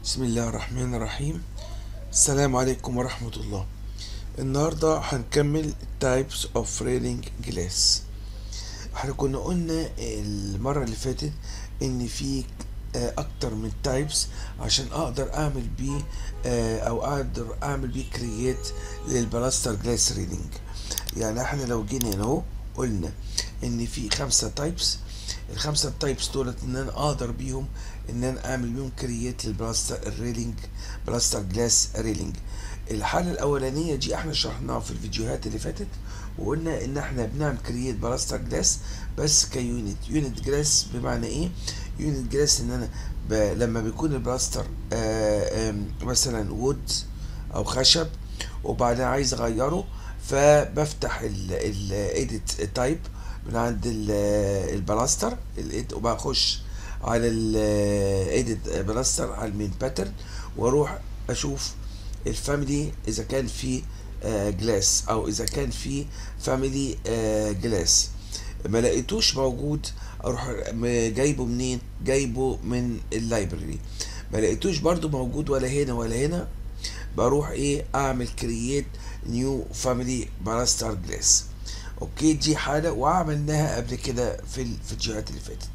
بسم الله الرحمن الرحيم السلام عليكم ورحمة الله النهاردة هنكمل types of railing glass احنا كنا قلنا المرة اللي فاتت ان في آه، اكتر من types عشان اقدر اعمل بيه آه، او اقدر اعمل بيه create للبلاستر جلاس ريلينج يعني احنا لو جينا هنا اهو قلنا ان في خمسة types الخمسة تايبس دولت ان انا اقدر بيهم ان انا اعمل بيهم كرييت للبلاستر الريلينج بلاستر جلاس ريلينج الحالة الاولانية دي احنا شرحناها في الفيديوهات اللي فاتت وقلنا ان احنا بنعمل كرييت بلاستر جلاس بس كيونت يونت جلاس بمعنى ايه يونت جلاس ان انا ب... لما بيكون البلاستر آه آم، مثلا وود او خشب وبعدين عايز اغيره فبفتح الايديت تايب من عند ال- البلاستر الإيد- وبخش على الايديت بلاستر على المين باترن واروح اشوف الفاميلي اذا كان في جلاس او اذا كان في فاميلي جلاس ما لقيتوش موجود اروح م- جايبه منين جايبه من اللايبرري ما لقيتوش برضو موجود ولا هنا ولا هنا بروح ايه اعمل كرييت نيو فاميلي بلاستر جلاس اوكي دي حاله وعملناها قبل كده في الفيديوهات اللي فاتت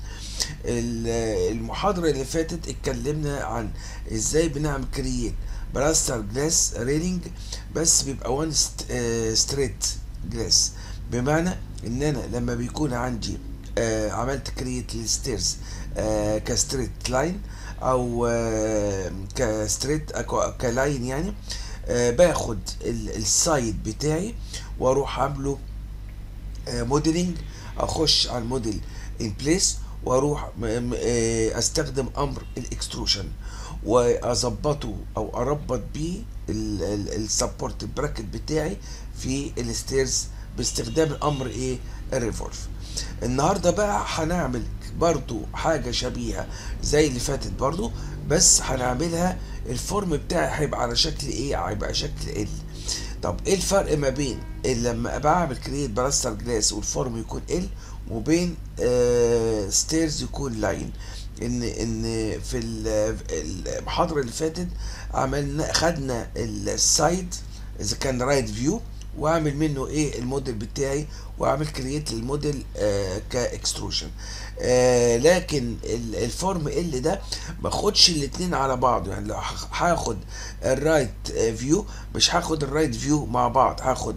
ال- المحاضره اللي فاتت اتكلمنا عن ازاي بنعمل كرييت بلاستر جلاس ريلينج بس بيبقى وان ستريت جلاس بمعنى ان انا لما بيكون عندي آه عملت كرييت للستيرز آه كستريت لاين او آه كستريت أكو- كلاين يعني آه باخد ال- السايد بتاعي واروح عامله موديلنج اخش على الموديل ان بليس واروح م- م- آه، استخدم امر الاكستروشن واظبطه او اربط بيه السبورت براكت بتاعي في الستيرز باستخدام الامر ايه الريفولف النهارده بقى هنعمل برضو حاجه شبيهه زي اللي فاتت برضو بس هنعملها الفورم بتاعي هيبقى على شكل ايه هيبقى شكل ال طب ايه الفرق ما بين ال- لما بعمل كريت بلاستر جلاس والفورم يكون ال وبين آه ستيرز يكون لاين ان ان في ال- المحاضره اللي فاتت عملنا خدنا السايد اذا كان رايت فيو واعمل منه ايه الموديل بتاعي واعمل كرييت للموديل آه كاكستروشن آه لكن ال- الفورم ال ده ما اخدش الاتنين على بعض يعني لو ه- هاخد الرايت فيو مش هاخد الرايت فيو مع بعض هاخد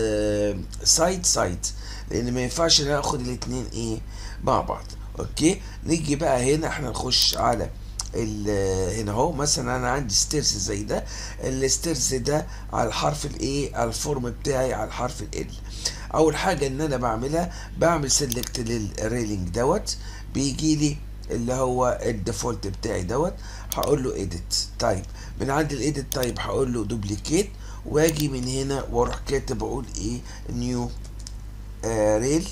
سايد سايد لان ما ينفعش ان أنا اخد الاتنين ايه مع بعض اوكي نيجي بقى هنا احنا نخش على ال- هنا اهو مثلا انا عندي ستيرز زي ده الستيرز ده على الحرف الايه على الفورم بتاعي على الحرف ال اول حاجه ان انا بعملها بعمل سيلكت للريلينج دوت بيجي لي اللي هو الديفولت بتاعي دوت هقول له edit تايب من عند الايديت تايب هقول له دوبليكيت واجي من هنا واروح كاتب اقول ايه نيو ريل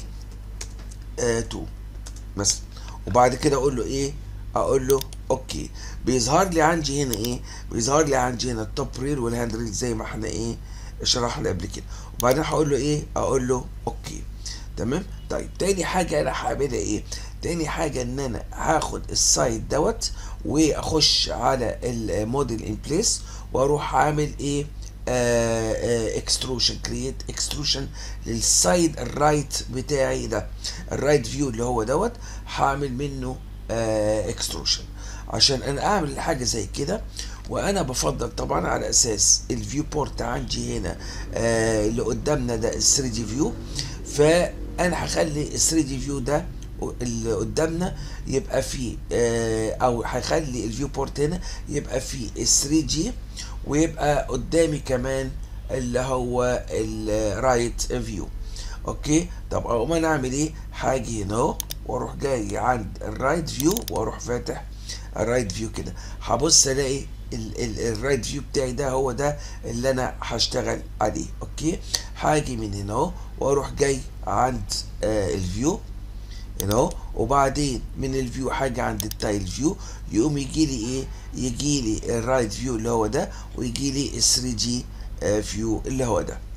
2 مثلا وبعد كده اقول له ايه اقول له اوكي بيظهر لي عندي هنا ايه بيظهر لي عندي هنا التوب ريل والهاند ريل زي ما احنا ايه شرحنا قبل كده وبعدين هقول له ايه اقول له اوكي تمام طيب تاني حاجه انا هعملها ايه تاني حاجه ان انا هاخد السايد دوت واخش على الموديل ان بليس واروح عامل ايه اكستروشن كرييت اكستروشن للسايد الرايت بتاعي ده الرايت فيو اللي هو دوت هعمل منه اكستروشن عشان انا اعمل حاجه زي كده وانا بفضل طبعا على اساس الفيو بورت عندي هنا آه اللي قدامنا ده ال 3 دي فيو فانا هخلي ال 3 دي فيو ده اللي قدامنا يبقى فيه آه او هخلي الفيو بورت هنا يبقى فيه ال 3 جي ويبقى قدامي كمان اللي هو الرايت فيو اوكي طب اقوم انا اعمل ايه هاجي هنا اهو واروح جاي عند الرايت فيو واروح فاتح الرايت فيو كده هبص الاقي الرايت فيو بتاعي ده هو ده اللي انا هشتغل عليه اوكي هاجي من هنا اهو واروح جاي عند آه الفيو هنا اهو وبعدين من الفيو حاجه عند التايل فيو يقوم يجي لي ايه يجي لي الرايت فيو اللي هو ده ويجي لي ال 3 جي فيو اللي هو ده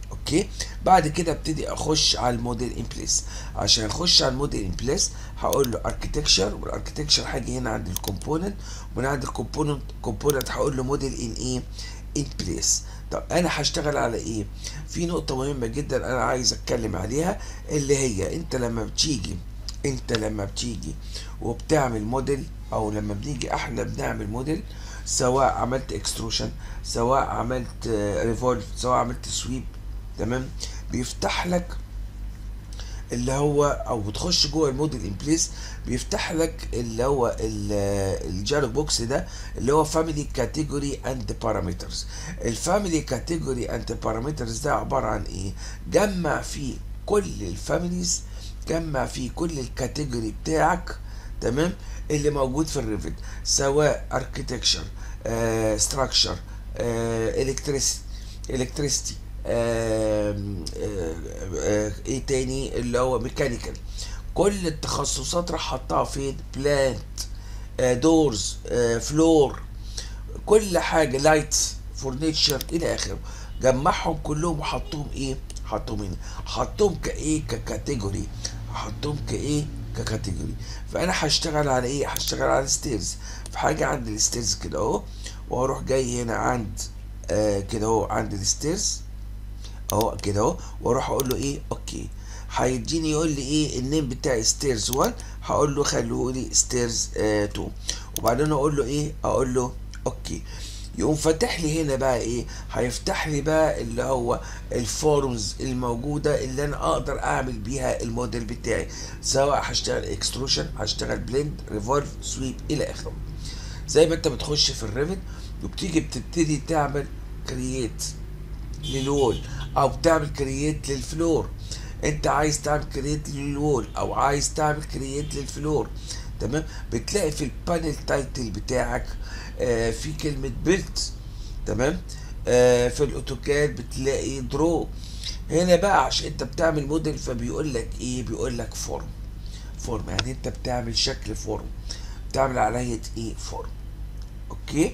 اوكي بعد كده ابتدي اخش على الموديل ان بليس عشان اخش على الموديل ان بليس هقول له اركتكشر والاركتكشر هاجي هنا عند الكومبوننت ومن عند الكومبوننت كومبوننت هقول له موديل ان ايه ان بليس طب انا هشتغل على ايه في نقطه مهمه جدا انا عايز اتكلم عليها اللي هي انت لما بتيجي انت لما بتيجي وبتعمل موديل او لما بنيجي احنا بنعمل موديل سواء عملت اكستروشن سواء عملت ريفولف سواء عملت سويب تمام بيفتح لك اللي هو او بتخش جوه الموديل ان بليس بيفتح لك اللي هو الجالوج بوكس ده اللي هو فاميلي كاتيجوري اند بارامترز الفاميلي كاتيجوري اند بارامترز ده عباره عن ايه جمع فيه كل الفاميليز جمع فيه كل الكاتيجوري بتاعك تمام اللي موجود في الريفت سواء اركتكشر ستراكشر الكتريسيتي الكتريسيتي ايه تاني اللي هو ميكانيكال كل التخصصات راح حطها فين بلانت دورز فلور كل حاجه لايتس فورنيتشر الى اخره جمعهم كلهم وحطهم ايه حطهم هنا حطهم كايه ككاتيجوري حطهم كايه ككاتيجوري فانا هشتغل على ايه هشتغل على ستيرز في حاجه عند الستيرز كده اهو واروح جاي هنا عند آه كده اهو عند الستيرز اهو كده اهو واروح اقول له ايه اوكي هيديني يقول لي ايه النيم بتاعي ستيرز 1 هقول له خلوه لي ستيرز 2 وبعدين اقول له ايه اقول له اوكي يقوم فاتح لي هنا بقى ايه هيفتح لي بقى اللي هو الفورمز الموجوده اللي انا اقدر اعمل بيها الموديل بتاعي سواء هشتغل اكستروشن هشتغل بلند ريفولف سويب الى اخره زي ما انت بتخش في الريفت وبتيجي بتبتدي تعمل كرييت للوول او بتعمل كرييت للفلور انت عايز تعمل كرييت للوول او عايز تعمل كرييت للفلور تمام بتلاقي في البانل تايتل بتاعك آه في كلمة بيلت تمام آه في الاوتوكاد بتلاقي درو هنا بقى عشان انت بتعمل موديل فبيقول لك ايه بيقول لك فورم فورم يعني انت بتعمل شكل فورم بتعمل علية ايه فورم اوكي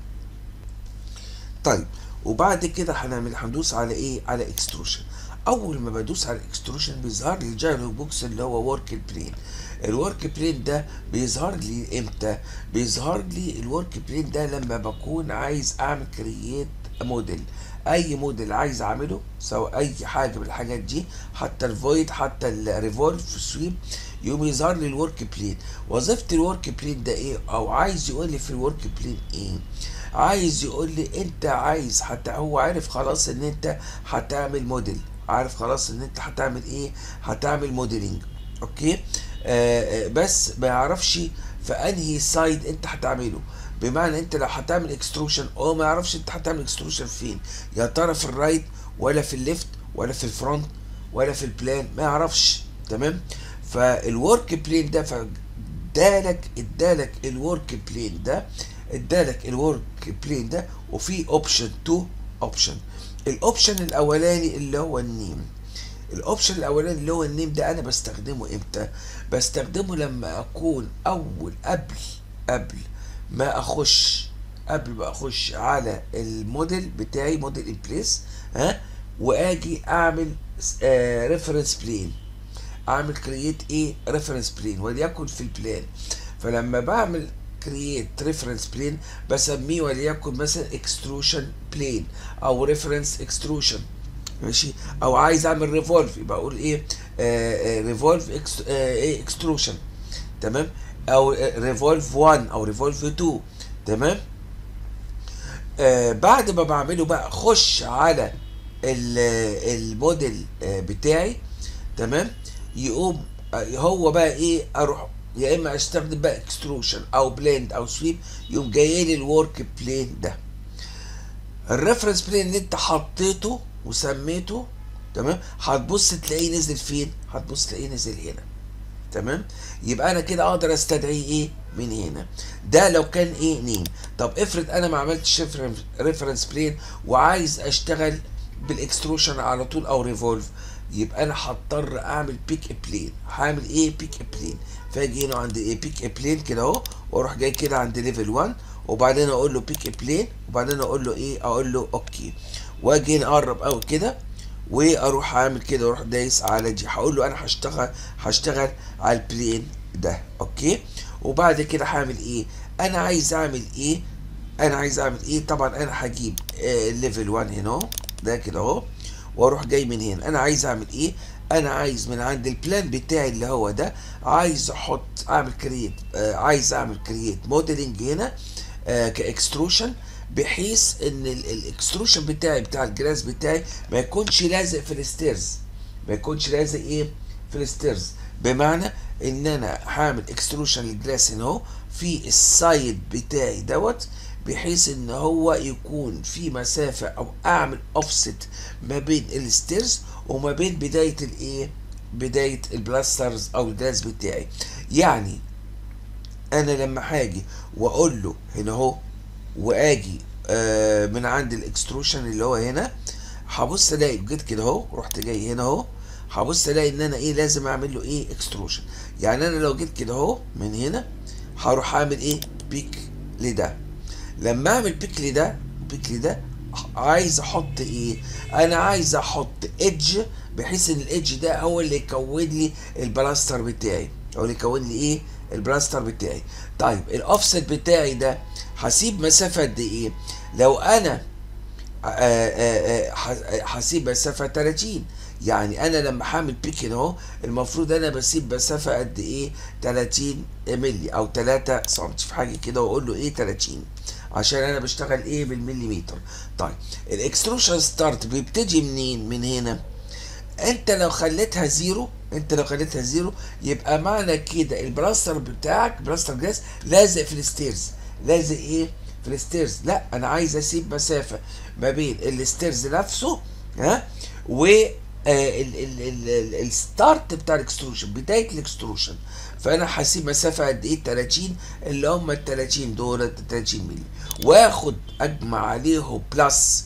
طيب وبعد كده هنعمل هندوس على ايه على اكستروشن اول ما بدوس على الاكستروشن بيظهر لي الجايلو بوكس اللي هو ورك بلين الورك بلين ده بيظهر لي امتى بيظهر لي الورك بلين ده لما بكون عايز اعمل كرييت موديل اي موديل عايز اعمله سواء اي حاجه من الحاجات دي حتى الفويد حتى الريفولف سويب يقوم يظهر لي الورك بلين وظيفه الورك بلين ده ايه او عايز يقول لي في الورك بلين ايه عايز يقول لي انت عايز حتى هو عارف خلاص ان انت هتعمل موديل عارف خلاص ان انت هتعمل ايه هتعمل موديلنج اوكي آه بس ما يعرفش في انهي سايد انت هتعمله بمعنى انت لو هتعمل اكستروشن هو ما يعرفش انت هتعمل اكستروشن فين يا ترى في الرايت ولا في الليفت ولا في الفرونت ولا في البلان ما يعرفش تمام فالورك بلين ده فادالك ادالك الورك بلين ده ادالك الورك بلين ده وفي اوبشن 2 اوبشن الاوبشن الاولاني اللي هو النيم الاوبشن الاولاني اللي هو النيم ده انا بستخدمه امتى بستخدمه لما اكون اول قبل قبل ما اخش قبل ما اخش على الموديل بتاعي موديل ان بليس ها واجي اعمل ريفرنس بلين اعمل كرييت ايه ريفرنس بلين وليكن في البلان فلما بعمل كرييت ريفرنس بلين بسميه وليكن مثلا اكستروشن بلين او ريفرنس اكستروشن ماشي او عايز اعمل ريفولف يبقى اقول ايه ريفولف ايه اكستروشن تمام او ريفولف 1 او ريفولف 2 تمام آه بعد ما بعمله بقى اخش على الموديل بتاعي تمام يقوم هو بقى ايه اروح يا اما استخدم بقى اكستروشن او بليند او سويب يقوم جاي لي الورك بلين ده الريفرنس بلين اللي انت حطيته وسميته تمام هتبص تلاقيه نزل فين هتبص تلاقيه نزل هنا تمام يبقى انا كده اقدر استدعيه ايه من هنا ده لو كان ايه نيم طب افرض انا ما عملتش ريفرنس بلين وعايز اشتغل بالاكستروشن على طول او ريفولف يبقى انا هضطر اعمل بيك بلين هعمل ايه بيك بلين فاجي هنا عند ايه بيك بلين كده اهو واروح جاي كده عند ليفل 1 وبعدين اقول له بيك بلين وبعدين اقول له ايه اقول له اوكي واجي هنا اقرب قوي كده واروح اعمل كده واروح دايس على دي هقول له انا هشتغل هشتغل على البلين ده اوكي وبعد كده هعمل ايه انا عايز اعمل ايه انا عايز اعمل ايه طبعا انا هجيب ليفل 1 هنا اهو ده كده اهو واروح جاي من هنا انا عايز اعمل ايه انا عايز من عند البلان بتاعي اللي هو ده عايز احط اعمل كرييت آه عايز اعمل كرييت موديلنج هنا آه كاكستروشن بحيث ان الاكستروشن بتاعي بتاع الجلاس بتاعي ما يكونش لازق في الستيرز ما يكونش لازق ايه في الستيرز بمعنى ان انا هعمل اكستروشن للجلاس هنا اهو في السايد بتاعي دوت بحيث ان هو يكون في مسافة او اعمل اوفست ما بين الستيرز وما بين بداية الايه بداية البلاسترز او الجلاس بتاعي يعني انا لما هاجي واقول له هنا اهو واجي آه من عند الاكستروشن اللي هو هنا هبص الاقي جيت كده اهو رحت جاي هنا اهو هبص الاقي ان انا ايه لازم اعمل له ايه اكستروشن يعني انا لو جيت كده اهو من هنا هروح اعمل ايه بيك لده لما اعمل بيك لده بيك لده عايز احط ايه انا عايز احط ايدج بحيث ان الايدج ده هو اللي يكون لي البلاستر بتاعي هو اللي يكون لي ايه البلاستر بتاعي طيب الاوفست بتاعي ده هسيب مسافه قد ايه لو انا هسيب مسافه 30 يعني انا لما هعمل بيك هنا اهو المفروض انا بسيب مسافه قد ايه 30 مللي او 3 سم في حاجه كده واقول له ايه 30 عشان انا بشتغل ايه بالمليمتر طيب الاكستروشن ستارت بيبتدي منين من هنا انت لو خليتها زيرو انت لو خليتها زيرو يبقى معنى كده البلاستر بتاعك بلاستر جلاس لازق في الستيرز لازق ايه في الستيرز لا انا عايز اسيب مسافه ما بين الستيرز نفسه ها و الستارت بتاع الاكستروشن بدايه الاكستروشن فانا هسيب مسافه قد ايه 30 اللي هم ال 30 دول 30 مللي واخد اجمع عليهم بلس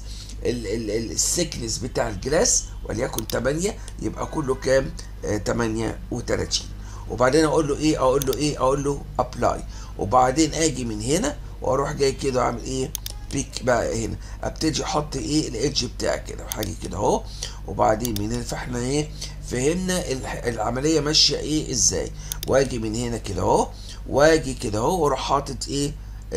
السكنس بتاع الجلاس وليكن 8 يبقى كله كام؟ آه 38 وبعدين اقول له ايه؟ اقول له ايه؟ اقول له ابلاي وبعدين اجي من هنا واروح جاي كده واعمل ايه؟ بيك بقى هنا ابتدي احط ايه الايدج بتاعي كده حاجه كده اهو وبعدين من هنا فاحنا ايه فهمنا العمليه ماشيه ايه ازاي واجي من هنا كده اهو واجي كده اهو واروح حاطط ايه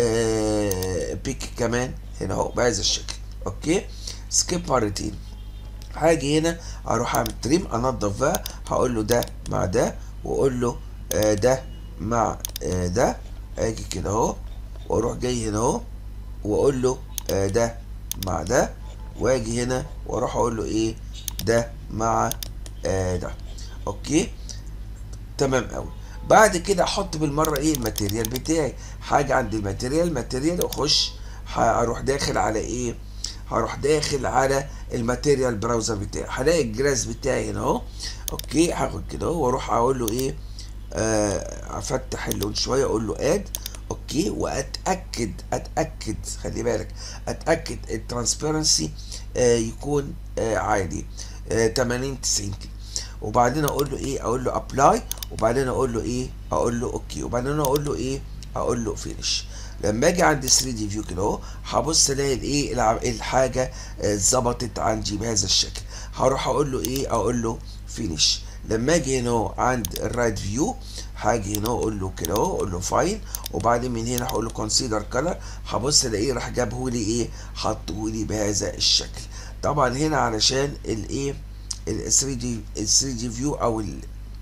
آه بيك كمان هنا اهو بهذا الشكل اوكي سكيب مرتين هاجي هنا اروح اعمل تريم انضف بقى هقول له ده مع ده واقول له آه ده مع آه ده اجي كده اهو واروح جاي هنا اهو واقول له آه ده مع ده واجي هنا واروح اقول له ايه ده مع آه ده اوكي تمام قوي بعد كده احط بالمره ايه الماتيريال بتاعي حاجه عند الماتيريال ماتيريال واخش هروح داخل على ايه هروح داخل على الماتيريال براوزر بتاعي هلاقي الجلاس بتاعي هنا اهو اوكي هاخد كده اهو واروح اقول له ايه آه افتح اللون شويه اقول له اد اوكي واتاكد اتاكد خلي بالك اتاكد الترانسبيرنسي آه يكون آه عالي آه 80 90 كده وبعدين اقول له ايه اقول له ابلاي وبعدين اقول له ايه اقول له اوكي وبعدين اقول له ايه اقول له فينش لما اجي عند 3 دي فيو كده اهو هبص الاقي الايه الحاجه ظبطت عندي بهذا الشكل هروح اقول له ايه اقول له فينش لما اجي هنا اهو عند الرايت فيو هاجي هنا اقول له كده اهو اقول له فاين وبعدين من هنا هقول له كونسيدر كلر هبص الاقيه راح جابه لي ايه حطه لي بهذا الشكل طبعا هنا علشان الايه ال 3 دي ال 3 دي فيو او ال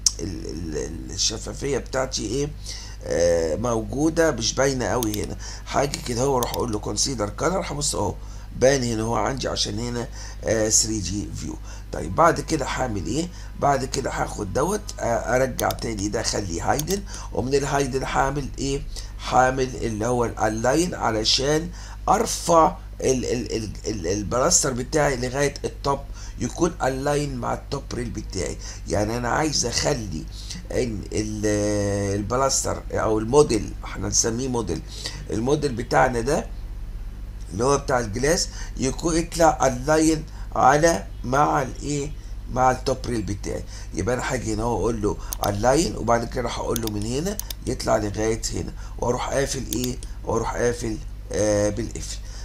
ال الشفافيه بتاعتي ايه آه موجوده مش باينه قوي هنا حاجه كده هو اروح اقول له كونسيدر كلر هبص اهو بان هنا هو عندي عشان هنا آه 3 جي فيو طيب بعد كده هعمل ايه بعد كده هاخد دوت آه ارجع تاني ده اخليه هايدن ومن الهايدن هعمل ايه هعمل اللي هو الالاين علشان ارفع ال ال ال ال البلاستر بتاعي لغايه التوب يكون الاين مع التوب ريل بتاعي يعني انا عايز اخلي ان البلاستر او الموديل احنا نسميه موديل الموديل بتاعنا ده اللي هو بتاع الجلاس يكون يطلع اللاين على مع الايه مع التوب ريل بتاعي يبقى انا هاجي هنا واقول له اللاين وبعد كده هقول له من هنا يطلع لغايه هنا واروح قافل ايه واروح قافل آه بالقفل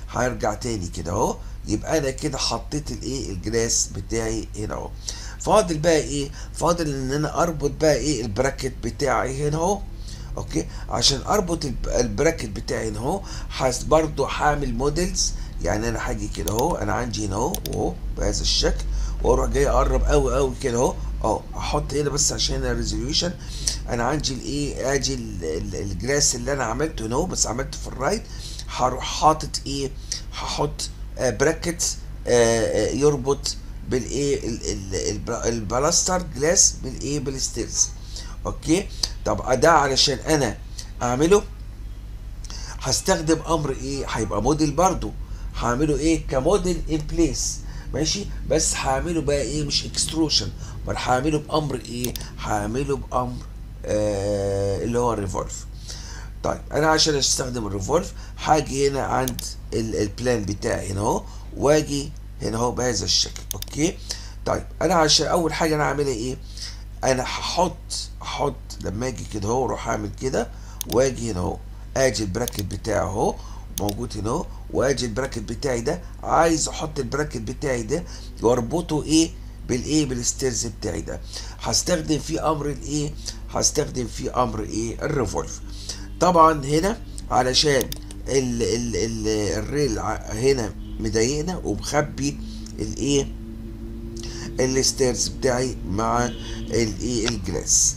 هرجع تاني كده اهو يبقى انا كده حطيت الايه الجلاس بتاعي هنا اهو فاضل بقى ايه فاضل ان انا اربط بقى ايه البراكت بتاعي هنا اهو اوكي عشان اربط الب- البراكت بتاعي هنا اهو حاس برضو هعمل موديلز يعني انا هاجي كده اهو انا عندي هنا اهو اهو بهذا الشكل واروح جاي اقرب قوي قوي كده اهو اهو احط هنا بس عشان الريزوليوشن انا عندي الايه ادي ال- ال- الجلاس اللي انا عملته هنا اهو بس عملته في الرايت هروح حاطط ايه هحط براكت يربط بالايه ال- ال- الب- البلاستر جلاس بالايه بالستيرز اوكي طب ده علشان انا اعمله هستخدم امر ايه هيبقى موديل برضو هعمله ايه كموديل ان بليس ماشي بس هعمله بقى ايه مش اكستروشن بل هعمله بامر ايه هعمله بامر آه اللي هو الريفولف طيب انا عشان استخدم الريفولف هاجي هنا عند ال- البلان بتاعي هنا اهو واجي هنا اهو بهذا الشكل اوكي طيب انا عشان اول حاجه انا هعملها ايه انا هحط احط لما اجي كده اهو اروح اعمل كده واجي هنا اهو اجي البراكت بتاعي اهو موجود هنا اهو واجي البراكت بتاعي ده عايز احط البراكت بتاعي ده واربطه ايه بالايه بالستيرز بتاعي ده هستخدم فيه امر الايه هستخدم فيه امر ايه الريفولف طبعا هنا علشان ال ال ال الريل ع- هنا مضايقنا ومخبي الايه الستيرز بتاعي مع الايه الجلاس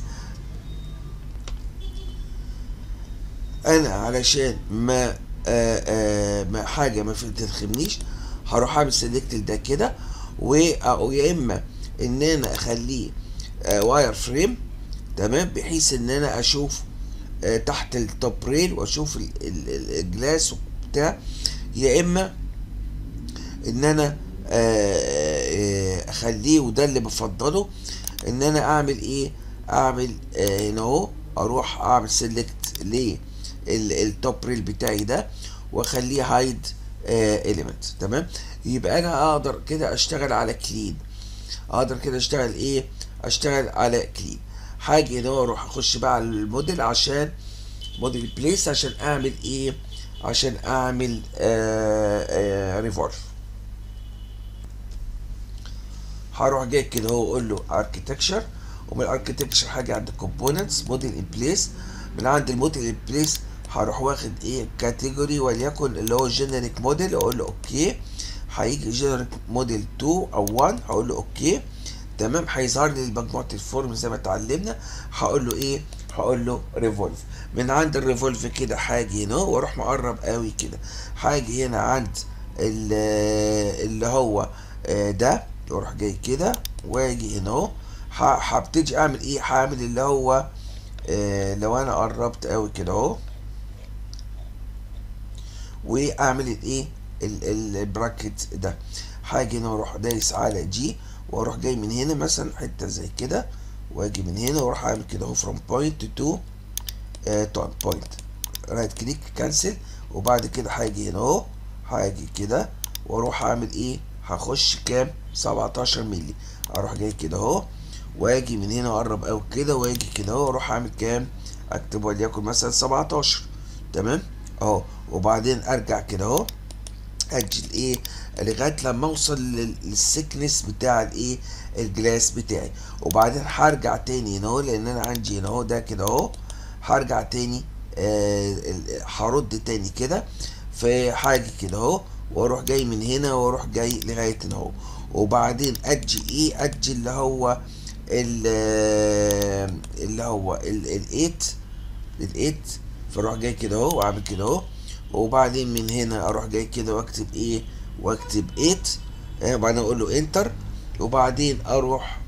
انا علشان ما آآ آآ ما حاجه ما في- تتخمنيش هروح اعمل سيلكت ده كده و أو يا اما ان انا اخليه آه، واير فريم تمام بحيث ان انا اشوف آه، تحت التوب ريل واشوف ال- ال- ال- الجلاس وبتاع يا اما ان انا آه، آه، اخليه وده اللي بفضله ان انا اعمل ايه اعمل آه، هنا اهو اروح اعمل سيلكت للتوب ريل بتاعي ده واخليه هايد اليمنت تمام يبقى انا اقدر كده اشتغل على كلين اقدر كده اشتغل ايه اشتغل على كلين حاجه هنا اروح اخش بقى على الموديل عشان موديل بليس عشان اعمل ايه عشان اعمل آه آه ريفولف هروح جاي كده هو اقول له اركتكشر ومن الاركتكشر حاجه عند كومبوننتس موديل ان بليس من عند الموديل ان بليس هروح واخد ايه كاتيجوري وليكن اللي هو جينيريك موديل اقول له اوكي هيجي جينيريك موديل 2 او 1 هقول له اوكي تمام هيظهر لي مجموعه الفورم زي ما اتعلمنا هقول له ايه هقول له ريفولف من عند الريفولف كده هاجي هنا واروح مقرب قوي كده هاجي هنا عند ال- اللي هو آه، ده واروح جاي كده واجي هنا اهو ه- هبتدي اعمل ايه هعمل اللي هو آه، لو انا قربت قوي كده اهو واعمل الايه ال- ال- البراكت ده هاجي هنا واروح دايس على جي واروح جاي من هنا مثلا حته زي كده واجي من هنا واروح اعمل كده اهو from point to تو بوينت رايت كليك كانسل وبعد كده هاجي هنا اهو هاجي كده واروح اعمل ايه هخش كام 17 مللي اروح جاي كده اهو واجي من هنا اقرب قوي كده واجي كده اهو اروح اعمل كام اكتب وليكن مثلا 17 تمام اهو وبعدين ارجع كده اهو اجل ايه لغايه لما اوصل لل- للسكنس بتاع الايه الجلاس بتاعي وبعدين هرجع تاني هنا اهو لان انا عندي هنا اهو ده كده اهو هرجع تاني آه، ال- هرد تاني كده في حاجه كده اهو واروح جاي من هنا واروح جاي لغايه هنا اهو وبعدين ادي ايه ادي اللي هو ال- آه، اللي هو الايت الايت فاروح جاي كده اهو واعمل كده اهو وبعدين من هنا اروح جاي كده واكتب ايه واكتب 8 آه، وبعدين اقول له انتر وبعدين اروح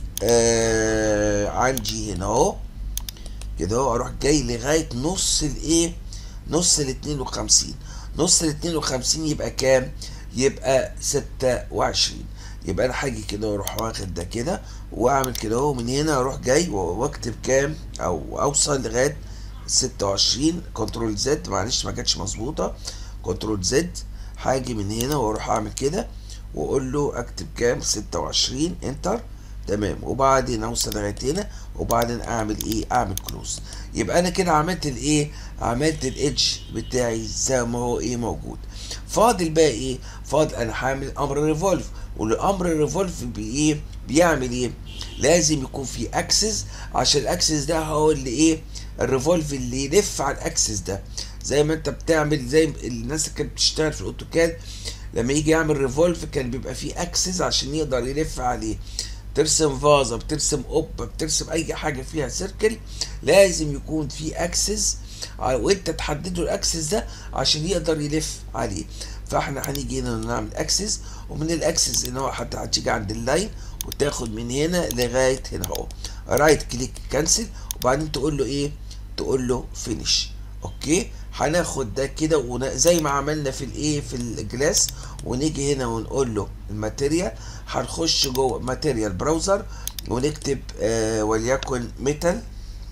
آه عندي هنا اهو كده اهو اروح جاي لغايه نص الايه نص ال 52 نص ال 52 يبقى كام يبقى 26 يبقى انا هاجي كده واروح واخد ده كده واعمل كده اهو من هنا اروح جاي واكتب كام او اوصل لغايه 26 كنترول زد معلش ما كانتش مظبوطه كنترول زد هاجي من هنا واروح اعمل كده واقول له اكتب كام 26 انتر تمام وبعدين اوصل لغايه هنا وبعدين اعمل ايه اعمل كلوز يبقى انا كده عملت الايه عملت الايدج بتاعي زي ما هو ايه موجود فاضل بقى ايه فاضل انا هعمل امر ريفولف والامر ريفولف بايه بيعمل ايه لازم يكون في اكسس عشان الاكسس ده هو اللي ايه الريفولف اللي يلف على الاكسس ده زي ما انت بتعمل زي الناس اللي كانت بتشتغل في الاوتوكاد لما يجي يعمل ريفولف كان بيبقى فيه اكسس عشان يقدر يلف عليه بترسم فازه بترسم قبه بترسم اي حاجه فيها سيركل لازم يكون في اكسس وانت تحدده الاكسس ده عشان يقدر يلف عليه فاحنا هنيجي هنا نعمل اكسس ومن الاكسس ان هو حتى هتيجي عند اللاين وتاخد من هنا لغايه هنا اهو رايت كليك كانسل وبعدين تقول له ايه تقول له فينيش اوكي هناخد ده كده وزي ما عملنا في الايه في الجلاس ونيجي هنا ونقول له الماتيريال هنخش جوه ماتيريال براوزر ونكتب آه وليكن ميتال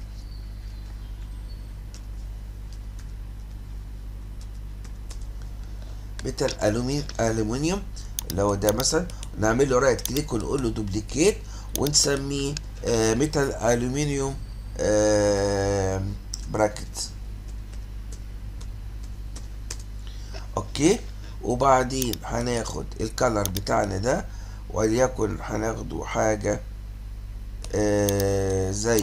ميتال الومنيوم اللي هو ده مثلا نعمل له رايت كليك ونقول له دوبليكيت ونسميه آه ميتال الومنيوم آه براكت اوكي وبعدين هناخد الكالر بتاعنا ده وليكن هناخده حاجة آه زي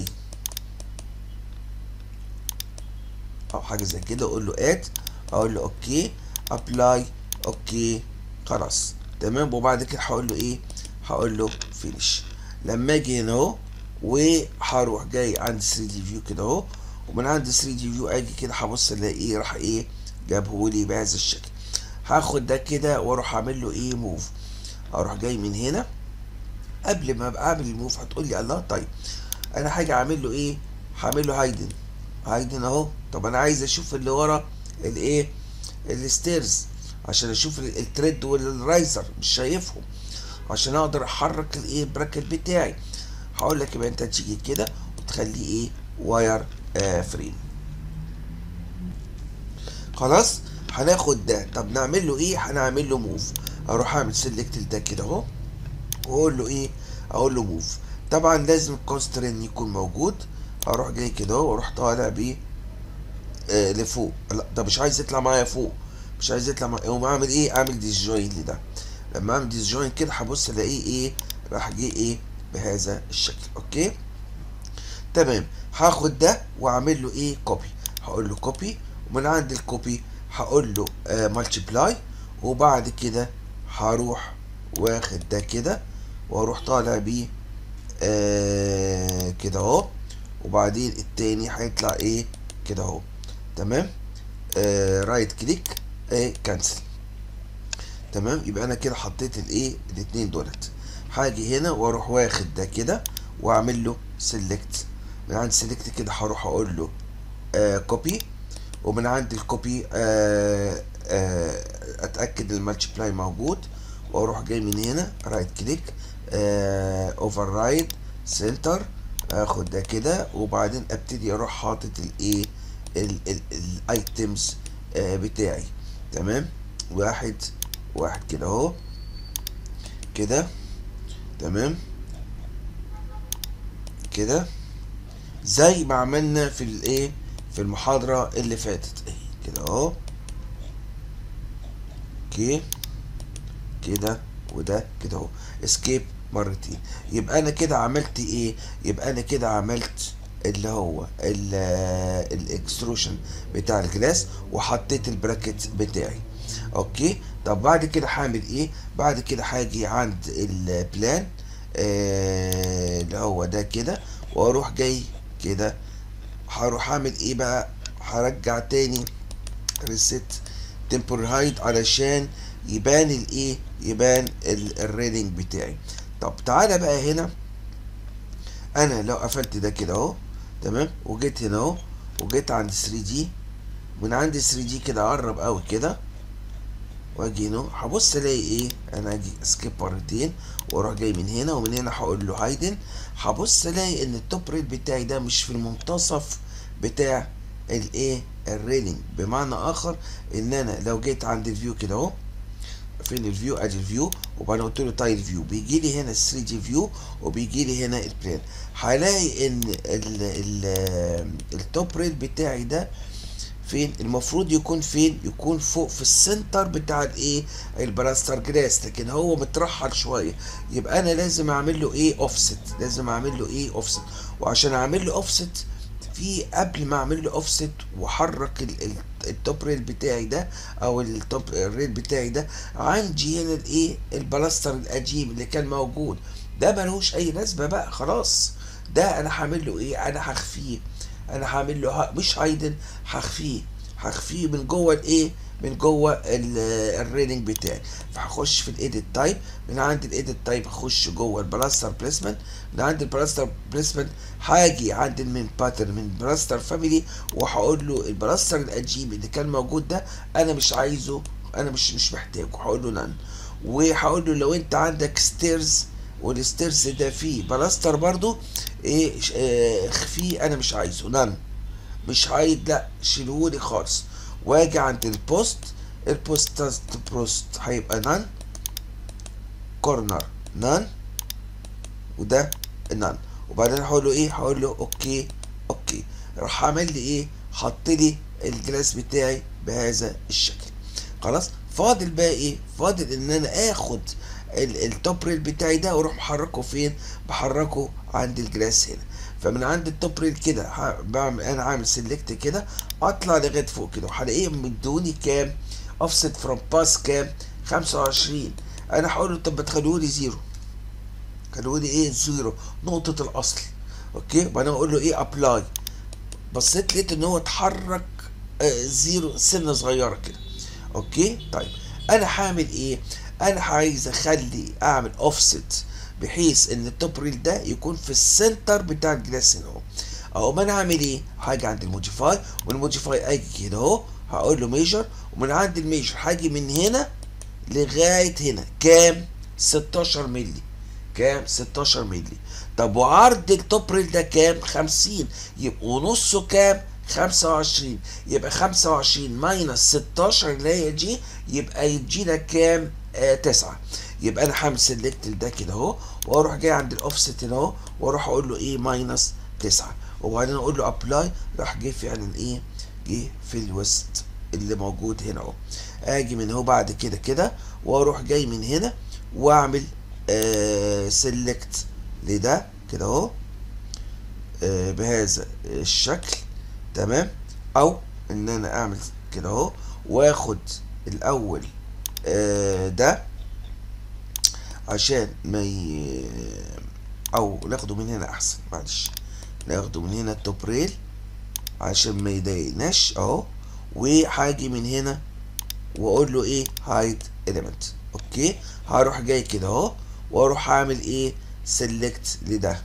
او حاجة زي كده اقول له اد اقول له اوكي ابلاي اوكي خلاص تمام وبعد كده هقول له ايه هقول له فينيش لما اجي هنا اهو وهروح جاي عند 3 دي فيو كده اهو ومن عند 3 دي فيو اجي كده هبص الاقي ايه راح ايه جابه لي بهذا الشكل هاخد ده كده واروح اعمل له ايه موف اروح جاي من هنا قبل ما ابقى اعمل الموف هتقول لي الله طيب انا حاجه اعمل له ايه هعمل له هايدن هايدن اهو طب انا عايز اشوف اللي ورا الايه الستيرز عشان اشوف التريد والرايزر مش شايفهم عشان اقدر احرك الايه براكت بتاعي هقول لك يبقى انت تيجي كده وتخليه ايه واير آه فريم خلاص هناخد ده طب نعمل له ايه هنعمل له موف اروح اعمل سيلكت ده كده اهو واقول له ايه اقول له موف طبعا لازم الكونسترين يكون موجود هروح جاي كده اهو واروح طالع بيه آه لفوق لا ده مش عايز يطلع معايا فوق مش عايز يطلع معايا اقوم اعمل ايه اعمل ديسجوين ده لما اعمل ديسجوين كده هبص الاقيه ايه راح جه ايه بهذا الشكل اوكي تمام هاخد ده واعمل له ايه كوبي هقول له كوبي ومن عند الكوبي هقول له مالتيبلاي وبعد كده هروح واخد ده كده واروح طالع بيه آه كده اهو وبعدين التاني هيطلع ايه كده اهو تمام آه رايت كليك ايه كانسل تمام يبقى انا كده حطيت الايه الاتنين دولت هاجي هنا واروح واخد ده كده واعمل له سيلكت من عند سيلكت كده هروح اقول له آه كوبي ومن عند الكوبي آه آه اتاكد المالتيبلاي موجود واروح جاي من هنا رايت كليك اوفر رايد سنتر اخد ده كده وبعدين ابتدي اروح حاطط الايه الايتمز آه بتاعي تمام واحد واحد كده اهو كده تمام كده زي ما عملنا في الايه في المحاضرة اللي فاتت اهي كده اهو اوكي كده وده كده اهو اسكيب مرتين يبقى انا كده عملت ايه يبقى انا كده عملت اللي هو الاكستروشن بتاع الجلاس وحطيت البراكت بتاعي اوكي طب بعد كده هعمل ايه بعد كده هاجي عند البلان آه اللي هو ده كده واروح جاي كده هروح اعمل ايه بقى هرجع تاني ريست تمبر هايد علشان يبان الايه يبان الريلينج بتاعي طب تعالى بقى هنا انا لو قفلت ده كده اهو تمام وجيت هنا اهو وجيت عند 3 دي من عند 3 دي كده اقرب قوي كده واجي هنا هبص الاقي ايه انا اجي سكيب مرتين واروح جاي من هنا ومن هنا هقول له هايدن هبص الاقي ان التوب ريت بتاعي ده مش في المنتصف بتاع الايه الريلينج بمعنى اخر ان انا لو جيت عند الفيو كده اهو فين الفيو ادي الفيو وبعدين قلت له تايل فيو بيجي لي هنا 3 دي فيو وبيجي لي هنا البلان هلاقي ان التوب ريل بتاعي ده فين المفروض يكون فين يكون فوق في السنتر بتاع الايه البلاستر جلاس لكن هو مترحل شويه يبقى انا لازم اعمل له ايه اوفست لازم اعمل له ايه اوفست وعشان اعمل له اوفست في قبل ما اعمل له اوفست واحرك التوب ريل بتاعي ده او التوب ريل بتاعي ده عندي هنا الايه البلاستر القديم اللي كان موجود ده ملوش اي لازمه بقى خلاص ده انا هعمل له ايه انا هخفيه انا هعمل له مش هايدن هخفيه هخفيه من جوه الايه من جوه الريلينج بتاعي فهخش في الايديت تايب من عند الايديت تايب هخش جوه البلاستر بليسمنت من عند البلاستر بليسمنت هاجي عند المين باترن من بلاستر فاميلي وهقول له البلاستر القديم اللي كان موجود ده انا مش عايزه انا مش مش محتاجه هقول له نان وهقول له لو انت عندك ستيرز والستيرز ده فيه بلاستر برضو ايه اه فيه انا مش عايزه نان مش عايز لا شيلهولي خالص واجي عند البوست البوست بوست هيبقى نان كورنر نان وده نان وبعدين هقول له ايه هقول له اوكي اوكي راح عامل لي ايه حط لي الجلاس بتاعي بهذا الشكل خلاص فاضل بقى ايه فاضل ان انا اخد التوب ريل بتاعي ده واروح محركه فين بحركه عند الجلاس هنا فمن عند التوب ريل كده بعمل انا عامل سيلكت كده اطلع لغايه فوق كده وهلاقيه مدوني كام اوفست فروم باس كام 25 انا هقول له طب تخلوه لي زيرو خلوه لي ايه زيرو نقطه الاصل اوكي وبعدين اقول له ايه ابلاي بصيت لقيت ان هو اتحرك آه زيرو سنه صغيره كده اوكي طيب انا هعمل ايه انا عايز اخلي اعمل اوفست بحيث ان التوب ريل ده يكون في السنتر بتاع الجلاس هنا اهو اهو ما انا هعمل ايه هاجي عند الموديفاي والموديفاي اجي كده اهو هقول له ميجر ومن عند الميجر هاجي من هنا لغايه هنا كام 16 مللي كام 16 مللي طب وعرض التوب ريل ده كام 50 يبقى ونصه كام 25 يبقى 25 ماينس 16 اللي هي دي يبقى يدينا كام آه 9 يبقى انا هعمل سيلكت ده كده اهو واروح جاي عند الاوفست هنا اهو واروح اقول له ايه ماينس 9 وبعدين اقول له ابلاي راح جه فعلا ايه جه في الوسط اللي موجود هنا اهو اجي من هو بعد كده كده واروح جاي من هنا واعمل آه سيلكت لده كده اهو آه بهذا الشكل تمام او ان انا اعمل كده اهو واخد الاول آه ده عشان ما ي... او ناخده من هنا احسن معلش ناخده من هنا التوب ريل عشان ما يضايقناش اهو وهاجي من هنا واقول له ايه هايد element اوكي هروح جاي كده اهو واروح اعمل ايه سيلكت لده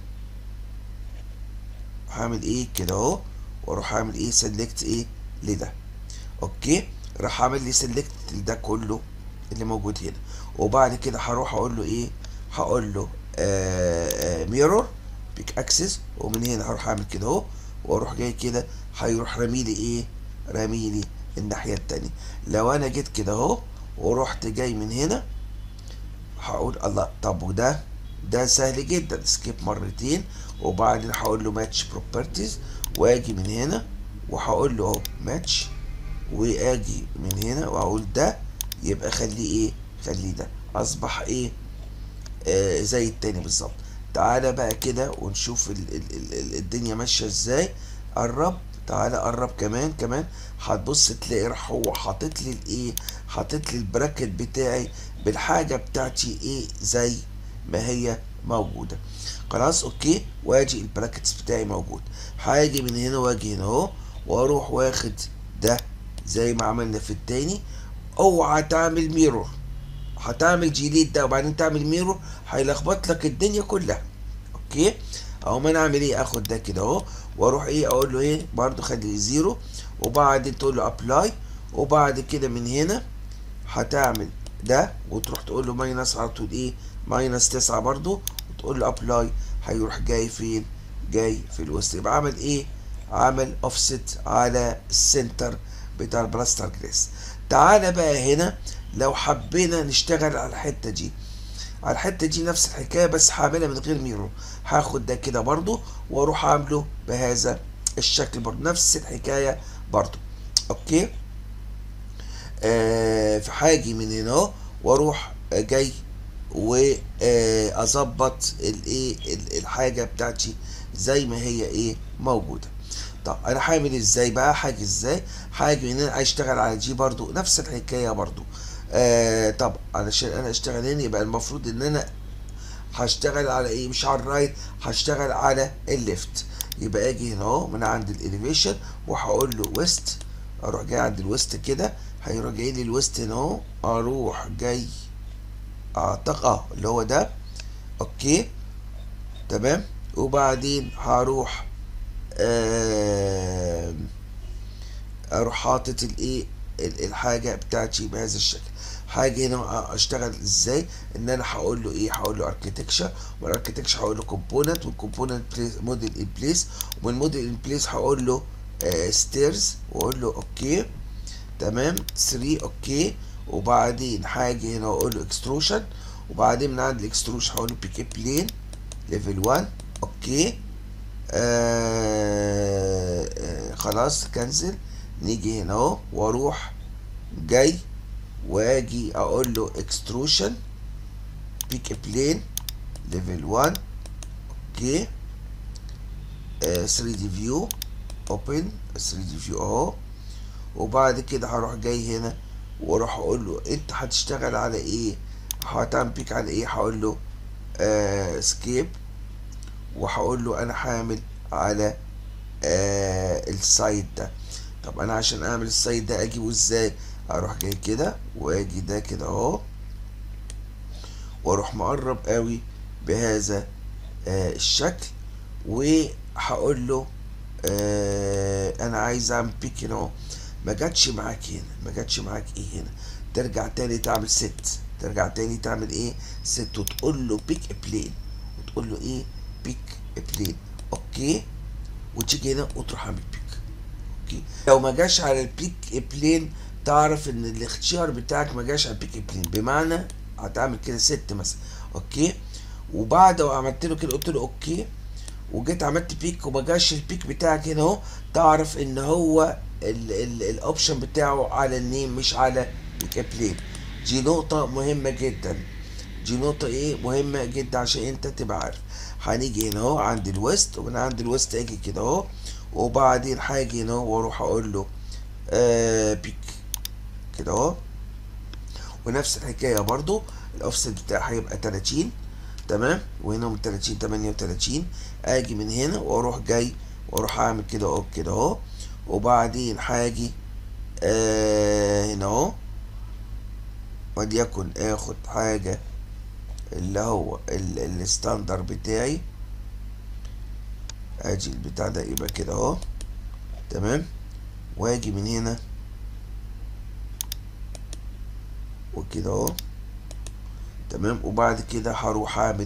هعمل ايه كده اهو واروح اعمل ايه سيلكت ايه لده اوكي راح اعمل لي سيلكت لده كله اللي موجود هنا وبعد كده هروح اقول له ايه هقول له ميرور بيك اكسس ومن هنا هروح اعمل كده اهو واروح جاي كده هيروح رامي لي ايه رامي لي الناحيه التانية لو انا جيت كده اهو ورحت جاي من هنا هقول الله طب وده ده سهل جدا سكيب مرتين وبعدين هقول له ماتش بروبرتيز واجي من هنا وهقول له اهو ماتش واجي من هنا واقول ده يبقى خليه ايه خليه ده اصبح ايه آه زي التاني بالظبط تعالى بقى كده ونشوف ال ال ال الدنيا ماشيه ازاي قرب تعالى قرب كمان كمان هتبص تلاقي راح هو حاطط لي الايه حاطط لي البراكت بتاعي بالحاجه بتاعتي ايه زي ما هي موجوده خلاص اوكي واجي البراكتس بتاعي موجود هاجي من هنا واجي هنا اهو واروح واخد ده زي ما عملنا في التاني اوعى تعمل ميرور هتعمل جيليت ده وبعدين تعمل ميرور هيلخبط لك الدنيا كلها اوكي اهو ما انا اعمل ايه اخد ده كده اهو واروح ايه اقول له ايه برضو خلي زيرو وبعدين تقول له ابلاي وبعد كده من هنا هتعمل ده وتروح تقول له ماينس على طول ايه ماينس تسعة برضو وتقول له ابلاي هيروح جاي فين جاي في الوسط يبقى عمل ايه عمل اوفست على السنتر بتاع البلاستر جلاس تعالى بقى هنا لو حبينا نشتغل على الحته دي على الحته دي نفس الحكايه بس هعملها من غير ميرور هاخد ده كده برضو واروح عامله بهذا الشكل برضو نفس الحكايه برضو اوكي آه فهاجي من هنا اهو واروح جاي واظبط الايه الحاجه بتاعتي زي ما هي ايه موجوده طب انا هعمل ازاي بقى حاجه ازاي حاجه ان انا اشتغل على دي برضو نفس الحكايه برضو آه طب علشان انا اشتغل هنا يبقى المفروض ان انا هشتغل على ايه مش على الرايت هشتغل على الليفت يبقى اجي هنا اهو من عند الاليفيشن وهقول له ويست اروح جاي عند الويست كده هيروح جاي لي الويست هنا اهو اروح جاي اعتقد اه اللي هو ده اوكي تمام وبعدين هروح آه اروح حاطط الايه الحاجه بتاعتي بهذا الشكل حاجه هنا اشتغل ازاي ان انا هقول له ايه هقول له اركتكشر والاركتكشر هقول له كومبوننت والكومبوننت موديل ان بليس ومن موديل ان بليس هقول له ستيرز واقول له اوكي تمام 3 اوكي وبعدين حاجه هنا واقول له اكستروشن وبعدين من عند الاكستروشن هقول له بيك بلين ليفل 1 اوكي آه آه خلاص كنسل نيجي هنا اهو واروح جاي واجي اقول له اكستروشن بيك بلين ليفل 1 اوكي 3 دي فيو اوبن 3 دي فيو اهو وبعد كده هروح جاي هنا واروح اقول له انت هتشتغل على ايه هتعمل بيك على ايه هقول له آه سكيب وهقول له انا هعمل على آه السايد ده طب انا عشان اعمل السايد ده اجيبه ازاي اروح جاي كده واجي ده كده اهو واروح مقرب قوي بهذا آه الشكل وهقول له آه انا عايز اعمل بيك هنا اهو ما جاتش معاك هنا ما جاتش معاك ايه هنا ترجع تاني تعمل ست ترجع تاني تعمل ايه ست وتقول له بيك بلين وتقول له ايه بيك بلين اوكي وتيجي هنا وتروح عامل بيك اوكي لو ما جاش على البيك بلين تعرف ان الاختيار بتاعك ما جاش على البيك بلين بمعنى هتعمل كده ست مثلا اوكي وبعد ما عملت له كده قلت له اوكي وجيت عملت بيك وما جاش البيك بتاعك هنا اهو تعرف ان هو الاوبشن بتاعه على النيم مش على بيك بلين دي نقطة مهمة جدا دي نقطة ايه مهمة جدا عشان انت تبقى عارف هنيجي هنا اهو عند الويست ومن عند الويست اجي كده اهو وبعدين هاجي هنا واروح اقول له آه بيك كده اهو ونفس الحكاية برضو الاوفست بتاعي هيبقى 30 تمام وهنا من 30 38 اجي من هنا واروح جاي واروح اعمل كده اهو كده اهو وبعدين هاجي آه هنا اهو وليكن اخد حاجة اللي هو الستاندر بتاعي اجي البتاع ده يبقى كده اهو تمام واجي من هنا وكده اهو تمام وبعد كده هروح اعمل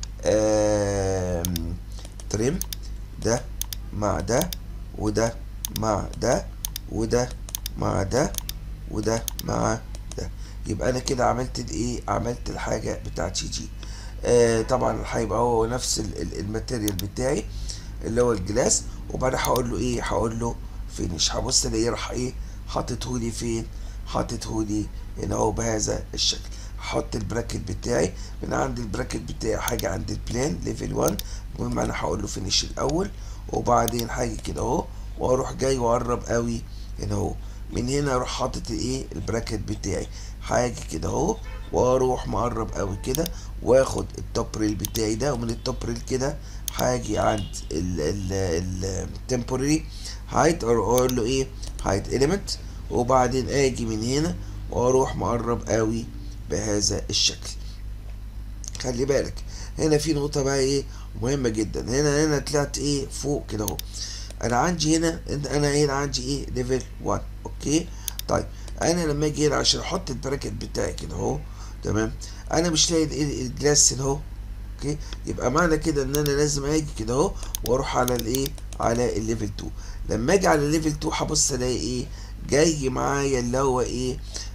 تريم ده مع ده وده مع ده وده مع ده وده مع ده يبقى انا كده عملت الايه عملت الحاجه بتاعتي دي آه طبعا هيبقى هو نفس الماتيريال بتاعي اللي هو الجلاس وبعدين هقول له ايه هقول له فينش هبص الاقيه راح ايه حاططه لي فين حاططه لي هنا اهو بهذا الشكل هحط البراكت بتاعي من عند البراكت بتاعي حاجه عند البلان ليفل 1 المهم انا هقول له فينش الاول وبعدين حاجه كده اهو واروح جاي واقرب قوي هنا اهو من هنا اروح حاطط الايه البراكت بتاعي حاجه كده اهو واروح مقرب قوي كده واخد التوب ريل بتاعي ده ومن التوب ريل كده هاجي عند التمبوري هايت اقول له ايه هايت اليمنت وبعدين اجي من هنا واروح مقرب قوي بهذا الشكل خلي بالك هنا في نقطه بقى ايه مهمه جدا هنا هنا طلعت ايه فوق كده اهو انا عندي هنا انا هنا عندي ايه ليفل 1 اوكي طيب انا لما اجي هنا عشان احط البراكت بتاعي كده اهو تمام انا مش لاقي الجلاس هنا اهو اوكي يبقى معنى كده ان انا لازم اجي كده اهو واروح على الايه على الليفل 2 لما اجي على الليفل 2 هبص الاقي ايه جاي معايا اللي هو ايه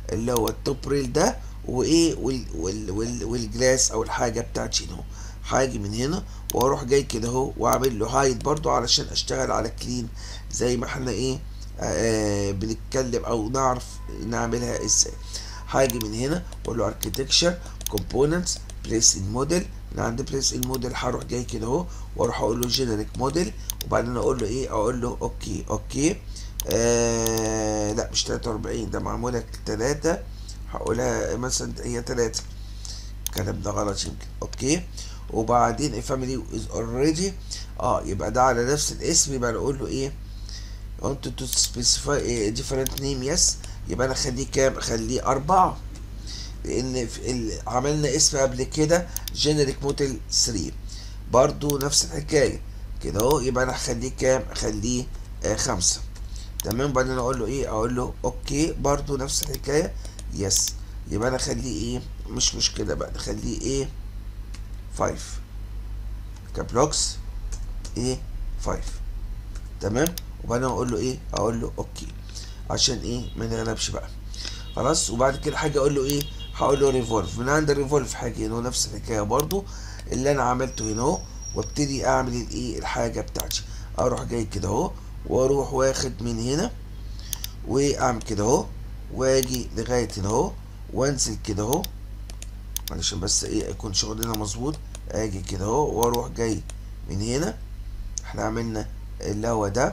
اللي هو التوب ريل ده وايه وال وال وال والجلاس او الحاجه بتاعتي هنا هاجي من هنا واروح جاي كده اهو واعمل له هايد برضو علشان اشتغل على كلين زي ما احنا ايه آه بنتكلم او نعرف نعملها ازاي هاجي من هنا واقول له اركتكشر كومبوننتس بليس ان موديل من عند بليس ان موديل هروح جاي كده اهو واروح اقول له جينيريك موديل وبعدين اقول له ايه اقول له اوكي اوكي آه لا مش 43 ده معمولة تلاتة هقولها مثلا هي تلاتة الكلام ده غلط يمكن اوكي وبعدين family is already اه يبقى ده على نفس الاسم يبقى نقول له ايه want to specify a different name yes يبقى انا اخليه كام اخليه اربعة لان في ال... عملنا اسم قبل كده generic model 3 برضو نفس الحكاية كده اهو يبقى انا هخليه كام اخليه آه خمسة تمام بعدين اقول له ايه اقول له اوكي برضو نفس الحكاية يس يبقى انا اخليه ايه مش مشكلة بقى نخليه ايه 5 كبلوكس ايه 5 تمام وبعدين اقول له ايه اقول له اوكي عشان ايه ما نغلبش بقى خلاص وبعد كده حاجه اقول له ايه هقول له ريفولف من عند ريفولف حاجه هنا نفس الحكايه برضو اللي انا عملته هنا اهو وابتدي اعمل الايه الحاجه بتاعتي اروح جاي كده اهو واروح واخد من هنا واعمل كده اهو واجي لغايه هنا اهو وانزل كده اهو علشان بس ايه يكون شغلنا مظبوط اجي كده اهو واروح جاي من هنا احنا عملنا اللي هو ده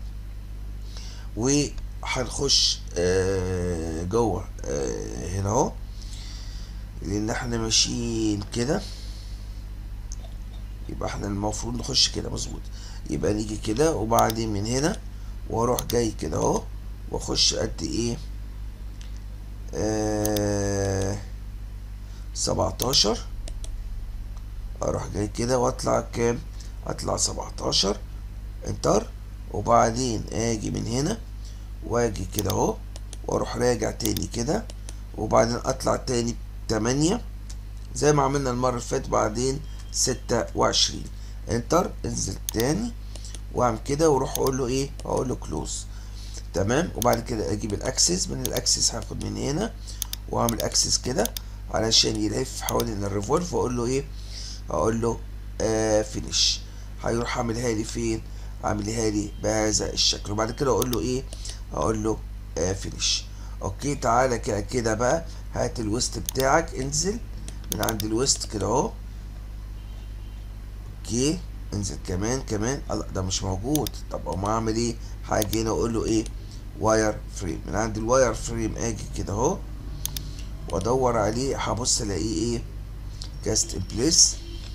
وهنخش آه جوه آه هنا اهو لان احنا ماشيين كده يبقى احنا المفروض نخش كده مظبوط يبقى نيجي كده وبعدين من هنا واروح جاي كده اهو واخش قد ايه آه سبعتاشر اروح جاي كده واطلع كام اطلع سبعتاشر انتر وبعدين اجي من هنا واجي كده اهو واروح راجع تاني كده وبعدين اطلع تاني تمانية زي ما عملنا المرة اللي فاتت بعدين ستة وعشرين انتر انزل تاني واعمل كده واروح اقول له ايه اقول له كلوز تمام وبعد كده اجيب الاكسس من الاكسس هاخد من هنا واعمل اكسس كده علشان يلف حوالين الريفولف واقول له ايه اقول له آه فينيش هيروح عاملها لي فين عاملها لي بهذا الشكل وبعد كده اقول له ايه اقول له آه فينيش اوكي تعالى كده كده بقى هات الويست بتاعك انزل من عند الويست كده اهو اوكي انزل كمان كمان الله ده مش موجود طب اقوم اعمل ايه هاجي هنا اقول له ايه واير فريم من عند الواير فريم اجي كده اهو وادور عليه هبص الاقيه ايه كاست ان بليس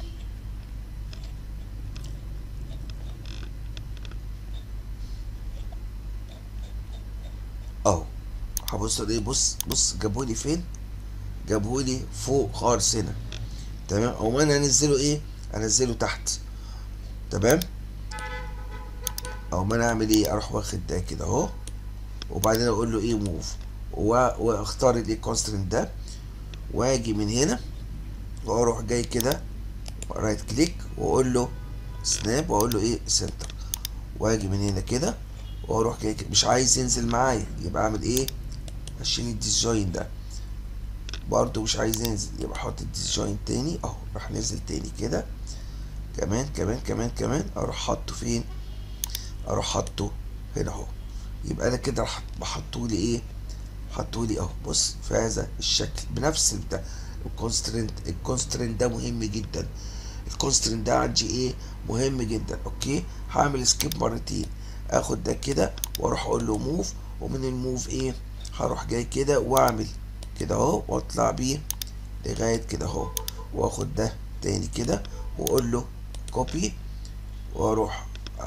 اهو هبص الاقيه بص بص جابولي فين جابولي فوق خالص هنا تمام او انا انزله ايه انزله تحت تمام او ما انا اعمل ايه اروح واخد ده كده اهو وبعدين اقول له ايه موف واختار الايه كونسترنت ده واجي من هنا واروح جاي كده رايت كليك واقول له سناب واقول له ايه سنتر واجي من هنا كده واروح جاي كده مش عايز ينزل معايا يبقى اعمل ايه اشيل الديسجوين ده برضه مش عايز ينزل يبقى احط الديسجوين تاني اهو راح نزل تاني كده كمان كمان كمان كمان اروح حاطه فين اروح حاطه هنا اهو يبقى انا كده راح بحطه لي ايه حطوا لي اهو بص في هذا الشكل بنفس بتاع الكونسترنت الكونسترنت ده مهم جدا الكونسترنت ده عندي ايه مهم جدا اوكي هعمل سكيب مرتين اخد ده كده واروح اقول له موف ومن الموف ايه هروح جاي كده واعمل كده اهو واطلع بيه لغايه كده اهو واخد ده تاني كده واقول له كوبي واروح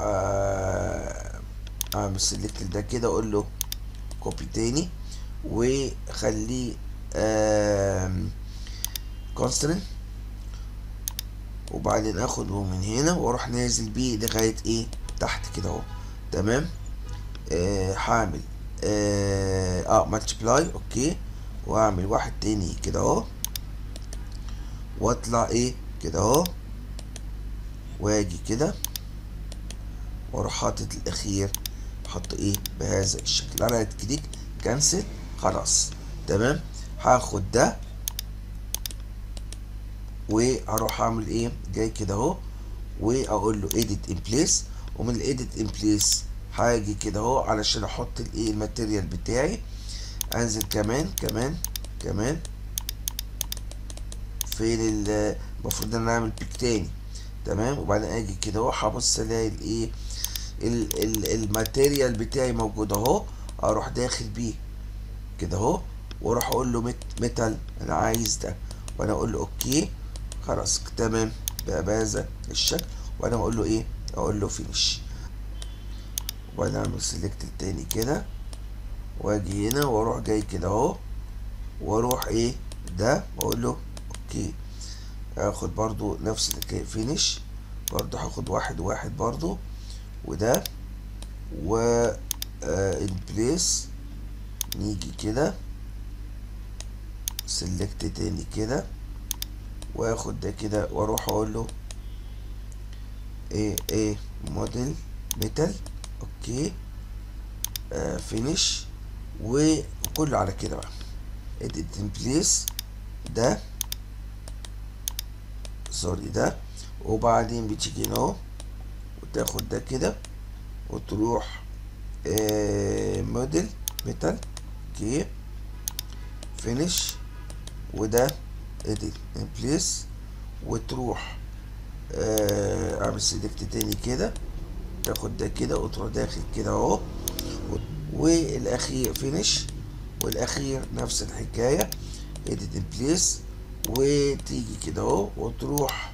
اعمل سيلكت ده كده اقول له كوبي تاني وخليه كونسترنت وبعدين اخده من هنا واروح نازل بيه لغايه ايه تحت كده اهو تمام آه هعمل اه, آه مالتيبلاي اوكي واعمل واحد تاني كده اهو واطلع ايه كده اهو واجي كده واروح حاطط الاخير احط ايه بهذا الشكل رايت كليك كانسل خلاص تمام هاخد ده وهروح اعمل ايه جاي كده اهو واقول له edit in place ومن الايديت in place هاجي كده اهو علشان احط الايه الماتيريال بتاعي انزل كمان كمان كمان فين ال- المفروض ان انا اعمل بيك تاني تمام وبعدين اجي كده اهو هبص الاقي الايه ال- ال- الماتيريال بتاعي موجود اهو اروح داخل بيه كده اهو واروح اقول له مت- ميتال انا عايز ده وانا اقول له اوكي خلاص تمام بقى بهذا الشكل وانا اقول له ايه اقول له فينيش وبعدين اعمل سيلكت التاني كده واجي هنا واروح جاي كده اهو واروح ايه ده واقول له اوكي هاخد برضو نفس الحكايه فينيش برضو هاخد واحد واحد برضو وده و ان بليس نيجي كده سيلكت تاني كده واخد ده كده واروح اقول له ايه ايه موديل ميتال اوكي آه فينيش وكله على كده بقى edit in place ده سوري ده وبعدين بتيجي هنا اهو وتاخد ده كده وتروح آه موديل ميتال اوكي فينيش وده edit in place وتروح آه اعمل سيلكت تاني كده تاخد ده كده وتروح داخل كده اهو والاخير فينيش والاخير نفس الحكايه edit in place وتيجي كده اهو وتروح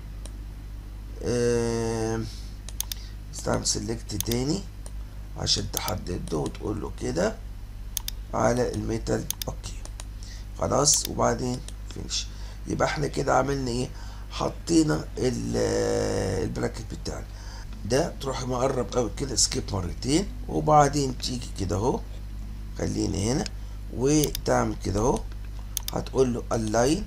آه استعمل سيلكت تاني عشان تحدده وتقول له كده على الميتال اوكي خلاص وبعدين فينيش يبقى احنا كده عملنا ايه حطينا البراكت بتاعنا ده تروح مقرب قوي كده سكيب مرتين وبعدين تيجي كده اهو خليني هنا وتعمل كده اهو هتقول له الاين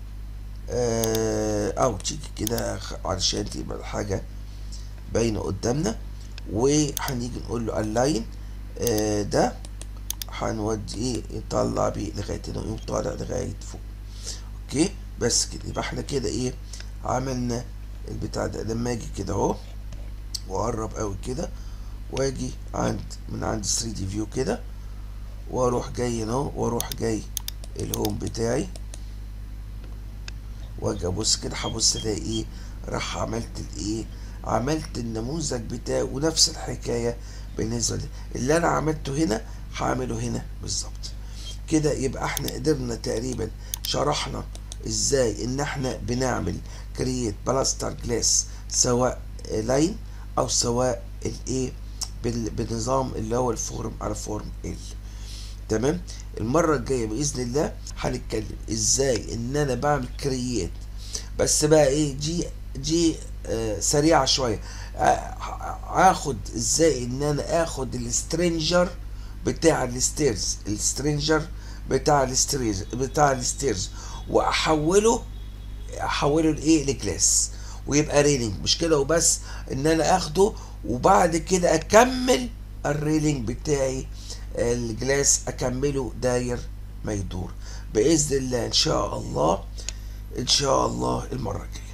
او تيجي كده علشان تبقى الحاجة باينة قدامنا وهنيجي نقول له الاين ده هنوديه يطلع بيه لغاية هنا ويقوم طالع لغاية فوق اوكي بس كده يبقى احنا كده ايه عملنا البتاع ده لما اجي كده اهو واقرب قوي كده واجي عند من عند 3 دي فيو كده واروح جاي هنا واروح جاي الهوم بتاعي واجي ابص كده هبص الاقي ايه راح عملت الايه عملت النموذج بتاعي ونفس الحكايه بالنسبه لي اللي انا عملته هنا هعمله هنا بالظبط كده يبقى احنا قدرنا تقريبا شرحنا ازاي ان احنا بنعمل كرييت بلاستر جلاس سواء لاين او سواء الايه بالنظام اللي هو الفورم على فورم ال تمام المره الجايه باذن الله هنتكلم ازاي ان انا بعمل كرييت بس بقى ايه دي دي آه سريعه شويه اخد ازاي ان انا اخد السترينجر بتاع الستيرز السترينجر بتاع الستيرز بتاع الستيرز واحوله احوله لايه لجلاس ويبقى ريلينج مش كده وبس ان انا اخده وبعد كده اكمل الريلينج بتاعي الجلاس اكمله داير ما يدور باذن الله ان شاء الله ان شاء الله المره الجايه